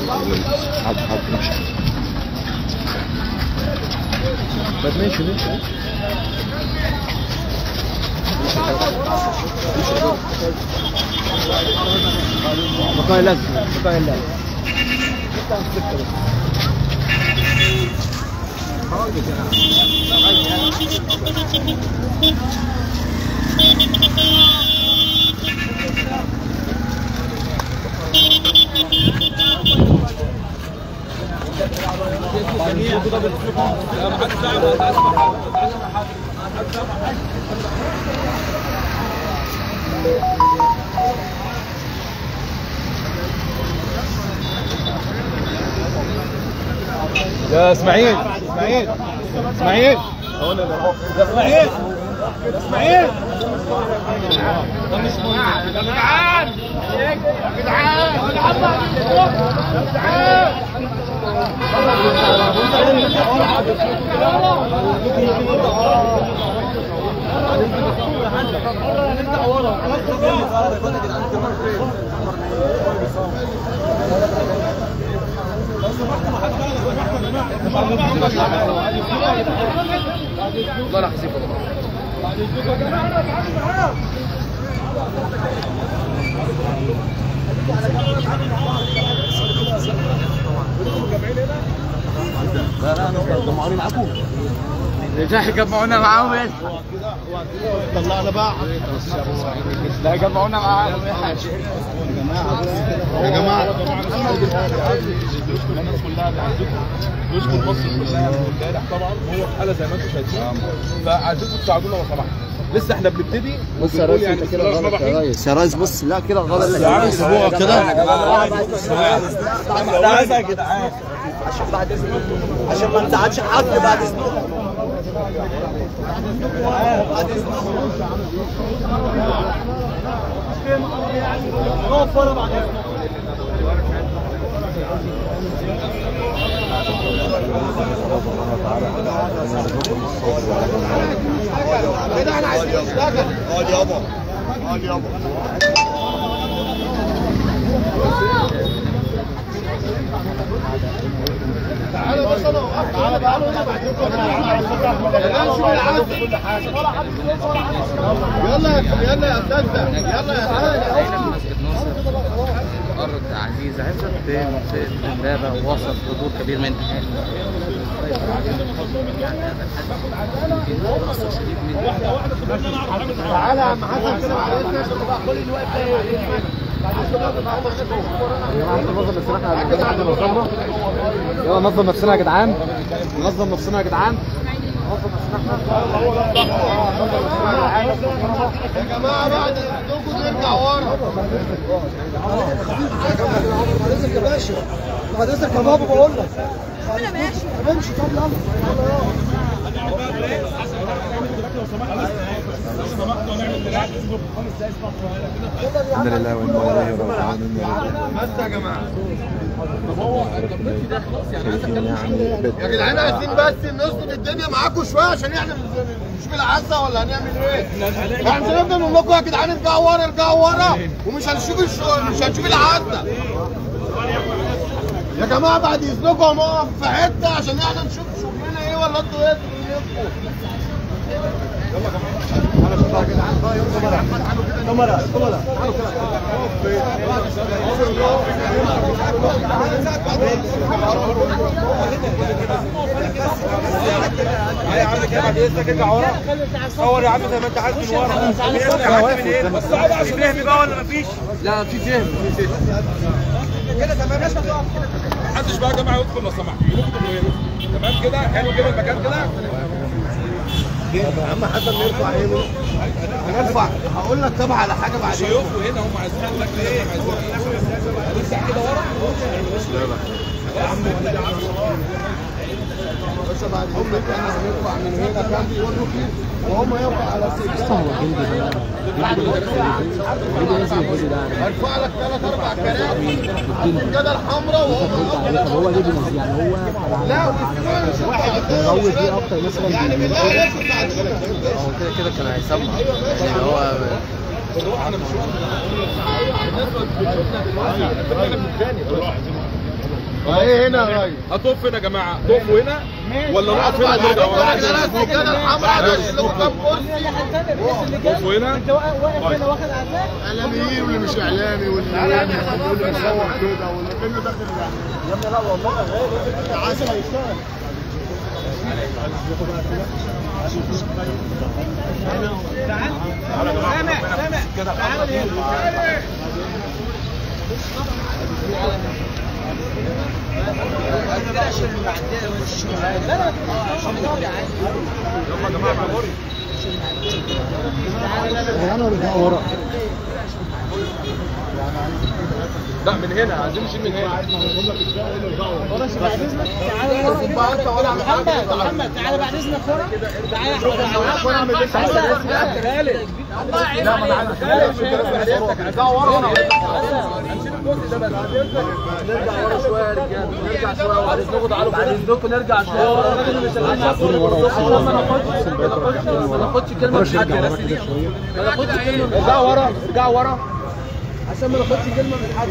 حاضر حاضر ماشي طب ماشي ماشي بقايا لازم بقايا لازم افتح السكه بس يا اسماعيل اسماعيل اسماعيل يا اسماعيل يا اسماعيل والله لا حسيب والله رجع يجمعونا معاهم يا طلعنا بقى لا يجمعونا معاهم يا جماعه الناس كلها بتعزكم نشكر مصر كلها امبارح طبعا هو في حاله زي ما انتم شايفين فعايزينكم تساعدونا لو سمحتوا لسه احنا بنبتدي بص يا وبنقول ريس انت كده بسم الله غلط يا الرحمن ريس يا ريس بص لا كده غلط سيبوها كده ده عايز يا جدعان عشان بعد اذنكم عشان ما نزعلش حد بعد اذنكم بعد اذنكم نقف ورا بعد اذنكم اقعد يابا اقعد يابا تعالى بس انا وقفت تعالى تعالى هنا بعد يلا يا يلا يا استاذ يلا يا هاني مسجد ناصر أرض عزيز عزت في البابة وسط حضور كبير من أهل يعني هذا الحدث يمكن أثر شديد من تعالى يا عم حسن كده بعد اذنك خد الوقت يلا ننظم نفسنا يا جدعان ننظم نفسنا يا جدعان يا جماعه بعد اذنكم نرجع ورا بعد اذنك يا باشا بعد اذنك يا بابا بقول لك انا ماشي امشي طب يلا الحمد لله وانا اليه راجعون بس يا جماعه شايفين يعني يا جدعان عايزين بس نظبط الدنيا معاكم شويه عشان احنا نشوف العزه ولا هنعمل ايه؟ احنا مش هنفضل نقول لكم يا جدعان ارجعوا ورا ارجعوا ورا ومش هنشوف الشو... مش هنشوف العزه يا جماعه بعد اذنكم هنقف في حته عشان احنا نشوف شغلنا ايه ولا انتوا ايه دنيتكم؟ يا عم كده بعد اذنك ارجع ورا صور يا عم زي ما انت عارف من ورا منين بس فهم بقى ولا مفيش لا في فهم كده تمام لازم تقف كده محدش بقى يا جماعه يدخل لو سمحت يدخل ويدخل. تمام كده حلو كده المكان كده يا عم حسن نرفع عينه هنرفع هقول لك طبعا على حاجه بعدين شيوخوا هنا هم عايزين لك ايه عايزين ايه لسه كده ورا بس بعدين احنا هنرفع من هنا كام كله وهم يرفع على سكه هرفع لك ثلاث اربع كراسي كده الحمراء وهم هو ليه بينزل يعني هو لا ويسيبونا واحد هو دي اكتر مثلا يعني بالله عليكم بعد كده هو كده كده كان هيسمع يعني هو ايه هنا يا ريس هتقف هنا يا جماعه تقفوا هنا ولا نقف هنا نرجع ورا السجاده الحمراء دول لو كام كرسي تقفوا هنا اعلاميين واللي مش اعلامي واللي اعلامي واللي بيصور كده واللي كانه داخل يا ابني لا والله غالي عايز هيشتغل لا من هنا عايزين نشيل من هنا محمد تعالى بعد اذنك ورا تعالى احمد بعد اذنكم نرجع شويه عشان ما ناخدش ما ناخدش كلمه من حد ما ناخدش كلمه من ارجعوا ورا ارجعوا ورا عشان ما ناخدش كلمه من حد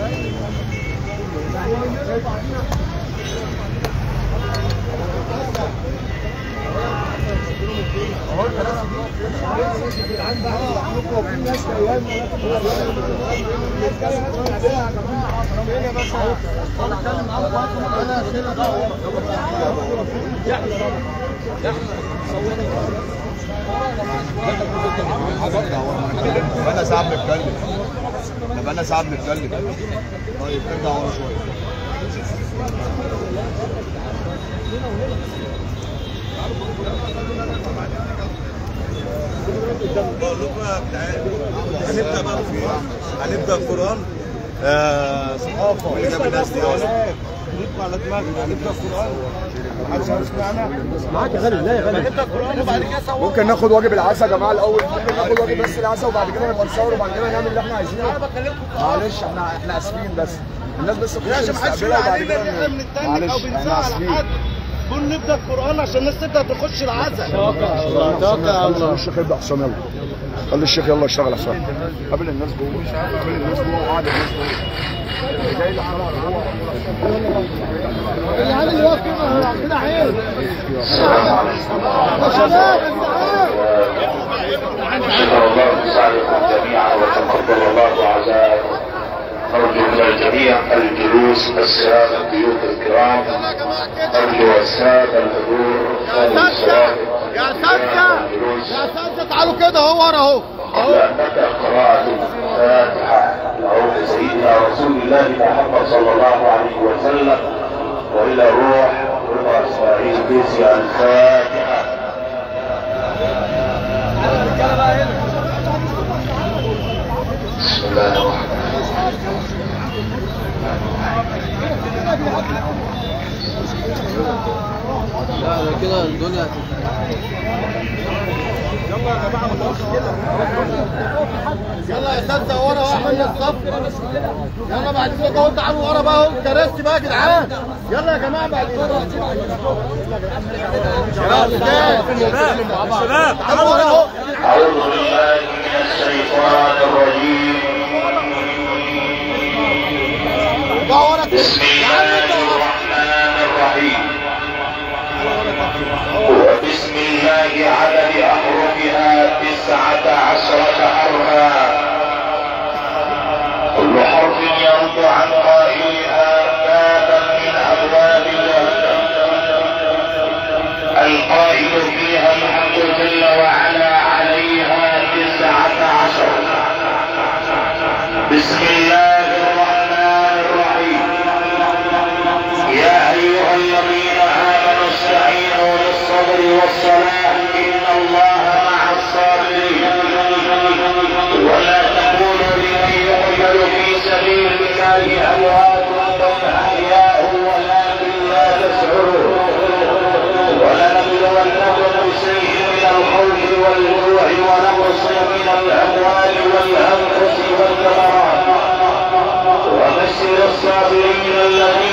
انا ساعات بتكلم طب انا ساعات بتكلم طيب ارجع ورا شويه بقول لكم يا جدعان هنبدا بقى في هنبدا القران آه ثقافه واللي جاب الناس دي اصلا على دماغنا هنبدا القران محدش عارف معانا معاك يا غالي لا يا غالي هنبدا القران وبعد كده صور ممكن ناخد واجب العشاء يا جماعه الاول ممكن ناخد واجب بس العشاء وبعد كده نبقى نصور وبعد كده نعمل اللي احنا عايزينه معلش احنا احنا اسفين بس الناس بس يا عشان محدش يقول علينا ان احنا بنتنك او بنزعل حد قول نبدا القران عشان الناس تبدا تخش العزا خلي الشيخ يبدا حسام يلا خلي الشيخ يلا يشتغل يا حسام قابل الناس جوه قابل الناس جوه وقعد الناس جوه جاي لحالها جوه العيال اللي واقف كده عندنا عيل شكر الله سعيكم جميعا وتقبل الله عزاءكم أرجو من الجميع الجلوس السادة الضيوف الكرام أرجو السادة الحضور خارج الصلاة يا اساتذه يا اساتذه تعالوا كده اهو ورا اهو قبل أن نبدأ قراءة الفاتحة لعود سيدنا رسول الله محمد صلى الله عليه وسلم وإلى الروح رضا إسماعيل بيسي الفاتحة بسم الله الرحمن الرحيم لا ده كده الدنيا يلا يا اساتذه ورا اهو عملنا الصف يلا بعد كده اهو تعالوا ورا بقى اهو كراسي بقى يا جدعان يلا يا جماعه بعد كده شباب تعالوا ورا اهو أعوذ بالله من الشيطان الرجيم ارجعوا ورا كده بسم الله الرحمن الرحيم وبسم الله عدد أحرفها تسعة عشرة حرفا كل حرف يرد عن قائلها بابا من أبواب الجنة القائل فيها الحق جل وعلا عليها تسعة عشر بسم الله الرحمن الرحيم يا أيها الذين آمنوا استعينوا بالصبر والصلاة إن الله مع الصابرين ولا تقولوا لمن يقتل في سبيل الله أموات بل أحياء ولكن لا تشعرون ولنبلونكم بشيء من الخوف والجوع ونقص من الأموال والأنفس والثمرات وبشر الصابرين الذين